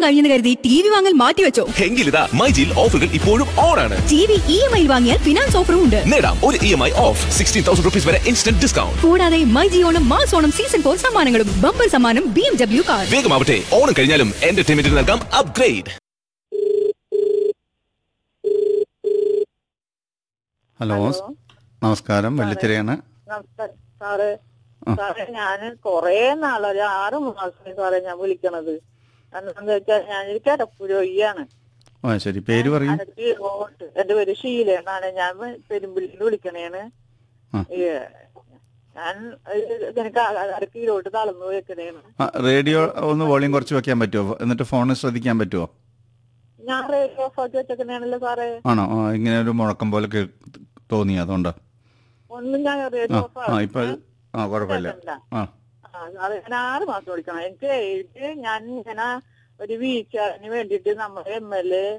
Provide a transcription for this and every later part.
കഴിഞ്ഞെന്ന് കരുതി T V വാങ്ങൽ മാറ്റിവെച്ചോ എങ്കിലിതാ മൈജിൽ ഓഫറുകൾ ഇപ്പോഴും ഓൺ ആണ് T V E M I വാങ്ങിയാൽ ഫിനാൻസ് ഓഫറും ഉണ്ട് നേടാം ഒരു E M I of sixteen thousand rupees വരെ ഇൻസ്റ്റന്റ് ഡിസ്കൗണ്ട് കൂടാതെ MyG Onam mass Onam season four സമ്മാനങ്ങളും ബമ്പർ സമ്മാനം ബി എം ഡബ്ല്യു കാർ വേഗമാവട്ടെ ഓണം കഴിഞ്ഞാലും എന്റർടൈൻമെന്റിന് നൽകാം അപ്ഗ്രേഡ് ഹലോ നമസ്കാരം വെള്ളിത്തിരയാണ് നമസ്കാരം സാറ് ആ. സാറേ ഞാൻ കൊറേ നാളെ ഒരു ആറ് മാസമായി സാറേ ഞാൻ വിളിക്കണത് എന്താന്ന് വെച്ചാൽ ഞാനൊരു കിടപ്പുരോഗിയാണ് ആ ശരി പേര് പറയും എനിക്ക് വോട്ട് എന്റെ പേര് ഷീല എന്നാണ് ഞാൻ പെരുമ്പിള്ളിയിൽ വിളിക്കണേണ് ആ. ഈ, ഞാൻ ഒരു- എനിക്ക് അര കിലോട്ട് തളർന്നു വെക്കണേണ് ആ, റേഡിയോ ഒന്ന് വോളിയം കുറച്ച് വെക്കാൻ പറ്റുമോ എന്നിട്ട് ഫോൺ ശ്രദ്ധിക്കാൻ പറ്റുമോ ഞാൻ റേഡിയോ ഓഫ് ആക്കി വെച്ചേക്കണേണല്ലോ സാറേ ആണോ ആ, ഇങ്ങനെ ഒരു മുഴക്കം പോലെ കേ- തോന്നി അതുകൊണ്ടോ ഒന്നും ഞാൻ ആ റേഡിയോ ഓഫ് ആ ഇപ്പൊ അത്- ആ കുഴപ്പമില്ല ആ ആ, അത് ഞാൻ ആറ് മാസം വിളിക്കണം എനിക്ക് ഇത് ഞാൻ ഇങ്ങനെ ഒരു വീഴ്ചന് വേണ്ടിയിട്ട് നമ്മുടെ M L A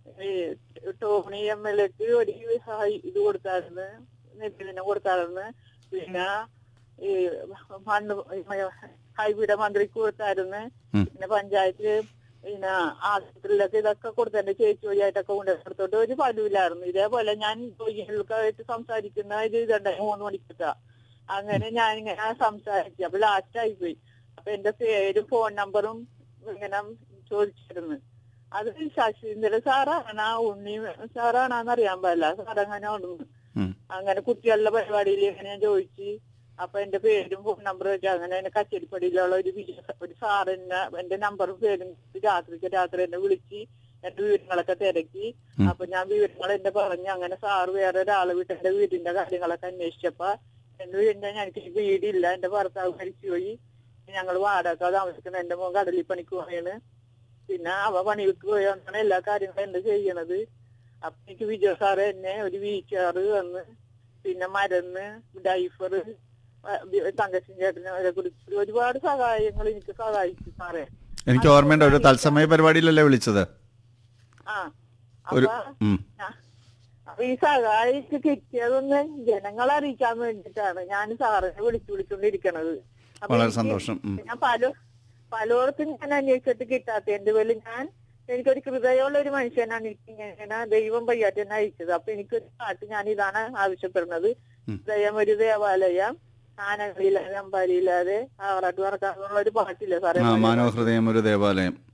Tony M L എക്ക് ഒരു സഹായി ഇത് കൊടുത്തായിരുന്നു നിബിധന കൊടുത്തായിരുന്നു പിന്നെ ഈ ഫണ്ട് ഹൈബിയുടെ മന്ത്രിക്ക് കൊടുത്തായിരുന്നു ഉം. പിന്നെ പഞ്ചായത്ത് പിന്നെ ആശുപത്രിയിലൊക്കെ ഇതൊക്കെ കൊടുത്തു എന്റെ ചേച്ചി വഴിയായിട്ടൊക്കെ കൊണ്ട് കൊടുത്തോട്ട് ഒരു ഫലമില്ലായിരുന്നു ഇതേപോലെ ഞാൻ തൊഴിലുകൾക്കായിട്ട് സംസാരിക്കുന്ന ഒരു ഇതുണ്ടായി മൂന്ന് മണിക്കൊക്കെ അങ്ങനെ ഞാൻ ഇങ്ങനെ സംസാരിച്ചു അപ്പൊ ലാസ്റ്റ് ആയിപ്പോയി അപ്പൊ എന്റെ പേരും ഫോൺ നമ്പറും ഇങ്ങനെ ചോദിച്ചിരുന്നു അത് ശശീന്ദ്ര സാറാണ് ഉണ്ണി സാറാണെന്ന് അറിയാൻ പാടില്ല സാറങ്ങനെ ഉണ്ടെന്ന് ഉം. അങ്ങനെ കുട്ടികളുടെ പരിപാടിയിൽ ഇങ്ങനെ ഞാൻ ചോദിച്ചു അപ്പൊ എന്റെ പേരും ഫോൺ നമ്പറും വെച്ച് അങ്ങനെ എന്നെ കച്ചേരിപ്പടിയിലുള്ള ഒരു വിജയ- ഒരു സാറിന്റെ എന്റെ നമ്പറും പേരും രാത്രിക്ക് രാത്രി എന്നെ വിളിച്ച് എന്റെ വിവരങ്ങളൊക്കെ തിരക്കി ഉം. അപ്പൊ ഞാൻ വിവരങ്ങൾ എന്റെ പറഞ്ഞു അങ്ങനെ സാറ് വേറെ ഒരാളെ വിട്ട് എന്റെ വീടിന്റെ കാര്യങ്ങളൊക്കെ അന്വേഷിച്ചപ്പോ എന്റെ വീടിന്റെ എനിക്ക് വീടില്ല എന്റെ ഭർത്താവ് മരിച്ചുപോയി ഞങ്ങൾ വാടക താമസിക്കുന്ന എന്റെ മോൻ കടലിൽ പണിക്ക് പോയാണ് പിന്നെ അവ പണിക്ക് പോയാണ് എല്ലാ കാര്യങ്ങളും എന്റെ ചെയ്യണത് അപ്പൊ എനിക്ക് വിജയ സാറ് എന്നെ ഒരു വീച്ചാറ് തന്ന് പിന്നെ മരുന്ന് ഡൈഫർ തങ്കച്ചൻ ചേട്ടനെ അവരെ കുറിച്ച് ഒരുപാട് സഹായങ്ങൾ എനിക്ക് സഹായിച്ചു സാറേ എനിക്ക് ഓർമ്മയുണ്ട് ഒരു തത്സമയ പരിപാടിയിലല്ലേ വിളിച്ചത് ആ ഒരു അപ്പൊ ഉം. അപ്പൊ ഈ സഹായിക്ക് കിട്ടിയതൊന്ന് ജനങ്ങളെ അറിയിക്കാൻ വേണ്ടിയിട്ടാണ് ഞാൻ സാറിനെ വിളിച്ചു വിളിച്ചോണ്ടിരിക്കണത് അപ്പൊ വളരെ എനിക്ക് സന്തോഷം ഉം. ഞാൻ പല പലർക്കും ഞാൻ അന്വേഷിച്ചിട്ട് കിട്ടാത്തതിന്റെ പേരിൽ ഞാൻ എനിക്കൊരു ഹൃദയമുള്ള ഒരു മനുഷ്യനാണ് എനിക്ക് ഇങ്ങനെ ദൈവം പയ്യാറ്റ് എന്നെ അയച്ചത് അപ്പൊ എനിക്കൊരു പാട്ട് ഞാൻ ഇതാണ് ആവശ്യപ്പെടുന്നത് ഉം. ഹൃദയം ഒരു ദേവാലയം ആനകളില്ലാതെ അമ്പാരിയില്ലാതെ ആറാട്ട് പറക്കാന്നുള്ള ഒരു പാട്ടില്ലേ സാറേ ആ മാനവഹൃദയം ഒരു ദേവാലയം